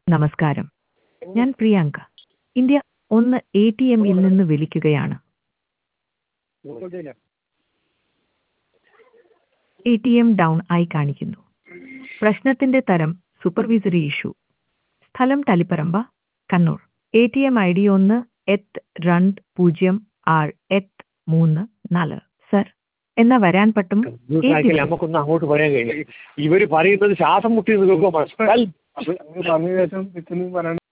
നമസ്കാരം ഞാൻ പ്രിയാങ്ക ഇന്ത്യ ഒന്ന് എ ടി എമ്മിൽ നിന്ന് വിളിക്കുകയാണ് എ ടി എം ഡൗൺ ആയി കാണിക്കുന്നു പ്രശ്നത്തിന്റെ തരം സൂപ്പർവൈസറി ഇഷ്യൂ സ്ഥലം Taliparamba Kannur A T M I D ഒന്ന് എത്ത് രണ്ട് പൂജ്യം ആറ് എത്ത് മൂന്ന് നാല് സർ എന്നാ വരാൻ പറ്റും ാക്കില്ല നമുക്കൊന്നും അങ്ങോട്ട് പറയാൻ കഴിയില്ല ഇവര് പറയുന്നത് ശ്വാസം മുട്ടി കേൾക്കുമ്പോൾ മനസ്സിലാൽ പറഞ്ഞ ശേഷം ഇത്രയും പറയണം